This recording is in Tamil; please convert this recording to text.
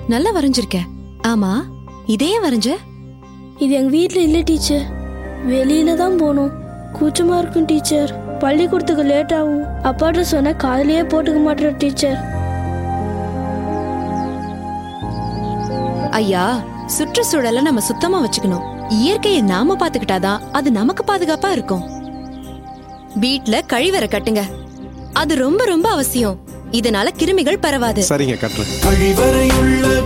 நல்லா வரைஞ்சிருக்க ஆமா இதே வரைஞ்ச இது எங்க வீட்ல இல்ல டீச்சர் வெளியில தான் போகணும் கூச்சமா இருக்கும் டீச்சர் பள்ளிக்கூடத்துக்கு லேட் ஆகும் அப்பாட்ட சொன்ன காதுலயே போட்டுக்க மாட்டேன் டீச்சர் ஐயா சுற்றுச்சூழலை நம்ம சுத்தமா வச்சுக்கணும் இயற்கையை நாம பாத்துக்கிட்டாதான் அது நமக்கு பாதுகாப்பா இருக்கும் வீட்ல கழிவறை கட்டுங்க அது ரொம்ப ரொம்ப அவசியம் இதனால கிருமிகள் பரவாது சரிங்க கட்டுறேன் கழிவறையுள்ள